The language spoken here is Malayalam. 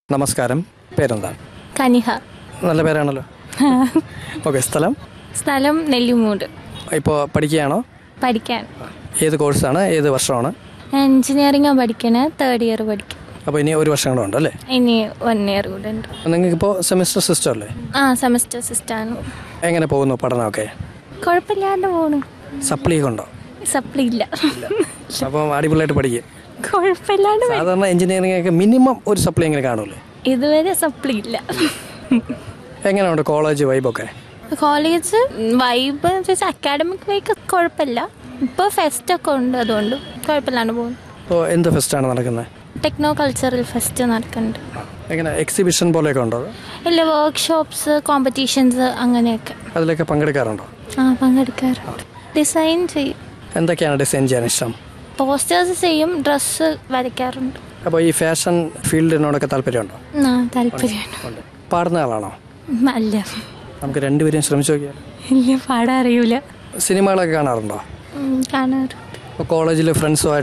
നമസ്കാരം പേരെന്താണ് കനിഹ നല്ല പേരാണല്ലോ ഓക്കെ സ്ഥലം സ്ഥലം നെല്ലിമൂട് ഇപ്പോൾ പഠിക്കുകയാണോ പഠിക്കാൻ ഏത് കോഴ്സാണ് ഏത് വർഷമാണ് എൻജിനീയറിംഗ് പഠിക്കണേ തേർഡ് ഇയർ പഠിക്കും അപ്പോൾ ഇനി ഒരു വർഷം കൂടെ ഉണ്ട് അല്ലേ ഇനി വൺ ഇയർ കൂടെ ഉണ്ട് നിങ്ങൾക്കിപ്പോൾ സെമിസ്റ്റർ സിസ്റ്റം അല്ലേ ആ സെമസ്റ്റർ സിസ്റ്റാണ് എങ്ങനെ പോകുന്നു പഠനമൊക്കെ കുഴപ്പമില്ലാണ്ട് പോണു സപ്ലി ഉണ്ടോ സപ്ലി ഇല്ല അപ്പം അടിപൊളിയായിട്ട് പഠിക്കും കുഴപ്പമില്ലാണ്ട് പോയി. സാധാരണ എഞ്ചിനീയറിംഗ് ഒക്കെ മിനിമം ഒരു സപ്ലി എങ്ങനെ കാണൂലേ ഇതുവരെ സപ്ലി ഇല്ല എങ്ങനെയുണ്ട് കോളേജ് വൈബൊക്കെ കോളേജ് വൈബ് വെച്ചാൽ അക്കാഡമിക് വൈക്ക് കുഴപ്പമില്ല ഇപ്പോൾ ഫെസ്റ്റ് ഒക്കെ ഉണ്ട് അതുകൊണ്ട് കുഴപ്പമില്ലാണ്ട് പോകുന്നു ഇപ്പോൾ എന്ത് ഫെസ്റ്റാണ് നടക്കുന്നത് ടെക്നോ കൾച്ചറൽ ഫെസ്റ്റ് നടക്കുന്നുണ്ട് എങ്ങനെ എക്സിബിഷൻ പോലെയൊക്കെ ഉണ്ടോ അത്? ഇല്ല വർക്ക്ഷോപ്സ് കോമ്പറ്റീഷൻസ് അങ്ങനെയൊക്കെ അതിലൊക്കെ പങ്കെടുക്കാറുണ്ടോ ആ പങ്കെടുക്കാറുണ്ട് ഡിസൈൻ ചെയ്യും എന്തൊക്കെയാണ് ഡിസൈൻ ചെയ്യാൻ ഇഷ്ടം പോസ്റ്റേഴ്സ് ചെയ്യും ഡ്രസ്സ് വരയ്ക്കാറുണ്ട് അപ്പോൾ ഈ ഫാഷൻ ഫീൽഡിനോടൊക്കെ താല്പര്യമുണ്ടോ ആ താല്പര്യമാണ് ഉണ്ട് പാടുന്ന ആളാണോ അല്ല നമുക്ക് രണ്ടുപേരും ശ്രമിച്ചു നോക്കിയാൽ ഇല്ല പാടാൻ അറിയൂല സിനിമകളൊക്കെ കാണാറുണ്ടോ ഉം, കാണാറുണ്ട് ഇപ്പോൾ കോളേജിൽ ഫ്രണ്ട്സുമായിട്ട്